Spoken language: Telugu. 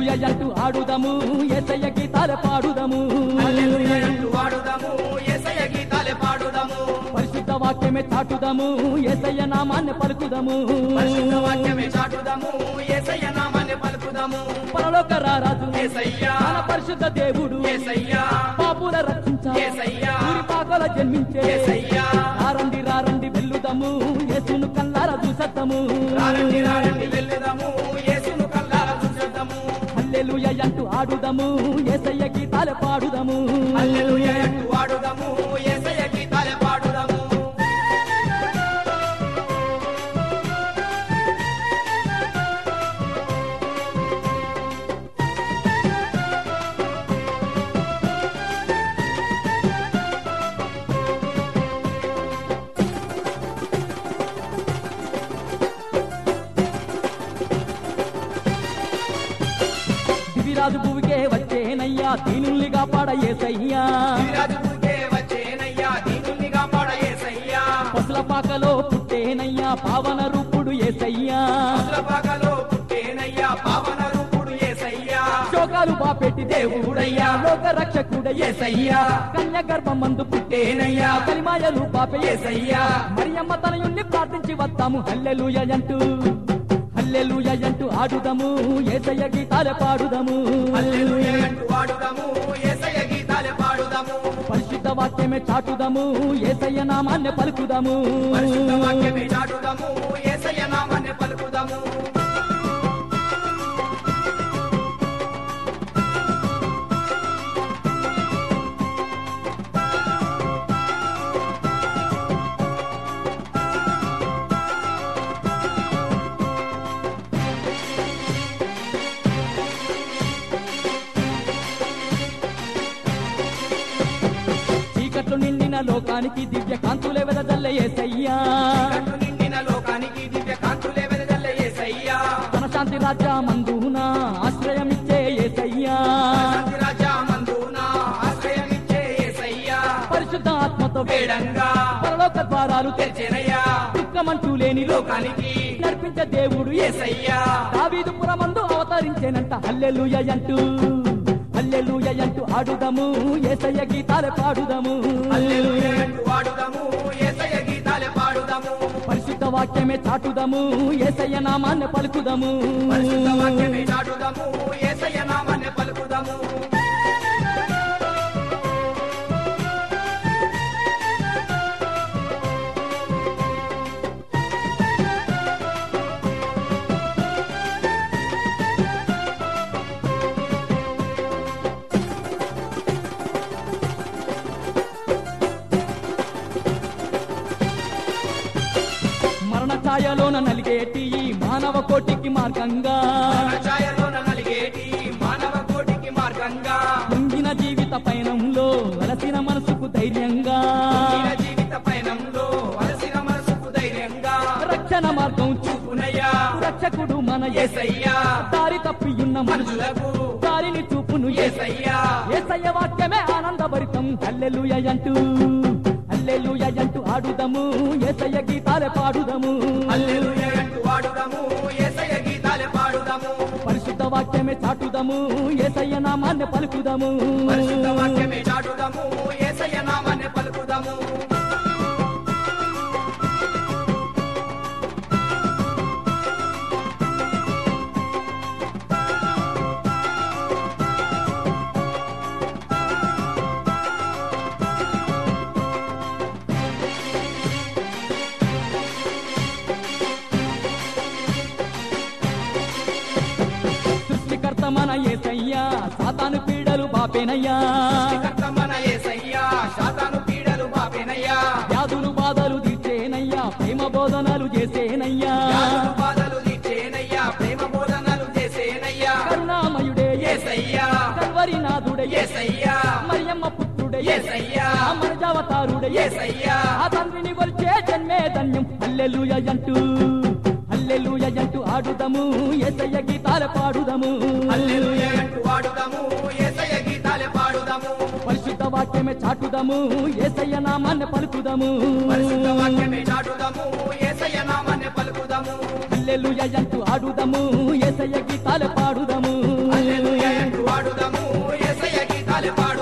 హల్లెలూయ అంటూ ఆడుదము ఏసయ్య గీతాలు పాడుదము హల్లెలూయా అంటూ వాడుదాము యేసయ్య గీతాలే పాడుదాము పరిశుద్ధ వాక్యమే చాటుదము ఏసయ్య నామాన్ని పలుకుదము పరిశుద్ధ వాక్యమే చాటుదాము యేసయ్య నామాన్ని పలుకుదాము పరలోక రారాజు యేసయ్యా మన పరిశుద్ధ దేవుడు యేసయ్యా పాపుల రక్షించ యేసయ్యా ఊరి పాకల జన్మించే యేసయ్యా రారండి రారండి వెల్లుదము యేసును కల్లార చూసద్దము రారండి రారండి వెళ్ళుదాము యేసును కల్లారా చూసేద్దాము హల్లెలూయ అంటూ ఆడుదము ఏసయ్య గీతాలు పాడుదము హల్లెలూయా అంటూ వాడుదాము యేసయ్య గీతాలే పాడుదాము దివిరాజు భూమికే వచ్చేనయ్యా దీనుల్నిగా పాడ ఏసయ్యా రాజుకే వచ్చేనయ్యా దీనుల్ని కాపాడ యేసయ్యా పసుల పాకలో పుట్టేనయ్యా పావన రూపుడు ఏసయ్యా పాకలో పుట్టేనయ్యా పావన రూపుడు యేసయ్యా శోకాలు బాపెట్టి దేవుడయ్యా లోక రక్షకుడ ఏసయ్యా కన్య గర్భమందు పుట్టేనయ్యా కలిమాయలు పాపే ఏసయ్యా మరియమ్మ తనయుణ్ణి ప్రార్థించి వస్తాము హల్లెలూయ అంటూ హల్లెలూయ అంటూ ఆడుదము ఏసయ్య గీతాలు పాడుదము హల్లెలూయా అంటూ వాడుదాము యేసయ్య గీతాలే పాడుదాము పరిశుద్ధ వాక్యమే చాటుదము ఏసయ్య నామాన్ని పలుకుదము పరిశుద్ధ వాక్యమే చాటుదాము యేసయ్య నామాన్ని పలుకుదాము చీకట్లు నిండిన లోకానికి దివ్య కాంతులే వెదజల్ల ఏసయ్యా కట్టు నిండిన లోకానికి దివ్య కాంతులే వెదజల్ల యేసయ్యా తన శాంతి రాజ్య మందున ఆశ్రయమిచ్చే ఏసయ్యా శాంతి రాజా మందున ఆశ్రయమిచ్చే యేసయ్యా పరిశుద్ధ ఆత్మతో వేడంగా పరలోక ద్వారాలు తెరిచే తెరిచెనయ్యా దుఃఖమంటూ లేని లోకానికి నడిపించే దేవుడు యేసయ్యా దావీదు పురమందు అవతరించేనంట హల్లెలూయ అంటూ హల్లెలూయ అంటూ ఆడుదము ఏసయ్య గీతాలు పాడుదము హల్లెలూయా అంటూ వాడుదాము యేసయ్య గీతాలే పాడుదాము పరిశుద్ధ వాక్యమే చాటుదము ఏసయ్య నామాన్ని పలుకుదము పరిశుద్ధ వాక్యమే చాటుదాము యేసయ్య నామాన్ని పలుకుదాము మరణ ఛాయలోన నలిగేటి ఈ మానవ కోటికి మార్గంగా ఛాయలోన నలిగేటి మానవ కోటికి మార్గంగా పొంగిన జీవిత పయనంలో వలసిన మనసుకు ధైర్యంగా ఈయన జీవిత పయనంలో అలసిన మనసుకు ధైర్యంగా రక్షణ మార్గం చూపు పునయ్యా రక్షకుడు మన యేసయ్యా దారి తప్పియున్న మనుషులకు మనుషులకు దారిని చూపును యేసయ్యా ఏసయ్య వాక్యమే ఆనందభరితం హల్లెలూయ అంటూ హల్లెలూయ అంటూ ఆడుదము ఏసయ్య గీతాలే పాడుదము హల్లెలూయా అంటూ వాడుదాము యేసయ్య గీతాలే పాడుదాము పరిశుద్ధ వాక్యమే చాటుదము ఏసయ్య నామాన్ని పలుకుదము పరిశుద్ధ వాక్యమే చాటుదాము యేసయ్య నామాన్ని పలుకుదాము సృష్టికర్త మన ఏసయ్యా సాతాను పీడలు బాపేనయ్యా కర్త మన యేసయ్యా శాతాను పీడలు బాపేనయ్యా వ్యాధులు బాధలు తీర్చేనయ్యా ప్రేమ బోధనలు చేసేనయ్యా యాదులు బాధలు తీర్చేనయ్యా ప్రేమ బోధనలు చేసేనయ్యా కరుణామయుడే యేసయ్యా కల్వరి నాథుడే యేసయ్యా మరియమ్మ పుత్రుడే యేసయ్యా మనజావతారుడే యేసయ్యా ఆ తండ్రిని కొలిచే జన్మే ధన్యం హల్లెలూయ అంటూ హల్లెలూయ అంటూ ఆడుదము ఏసయ్య గీతాలు పాడుదము హల్లెలూయా అంటూ వాడుదాము యేసయ్య గీతాలే పాడుదాము పరిశుద్ధ వాక్యమే చాటుదము ఏసయ్య నామాన్ని పలుకుదము పరిశుద్ధ వాక్యమే చాటుదాము యేసయ్య నామాన్ని పలుకుదాము హల్లెలూయ అంటూ ఆడుదము ఏసయ్య గీతాలు పాడుదము హల్లెలూయా పాడాలి పాడాలి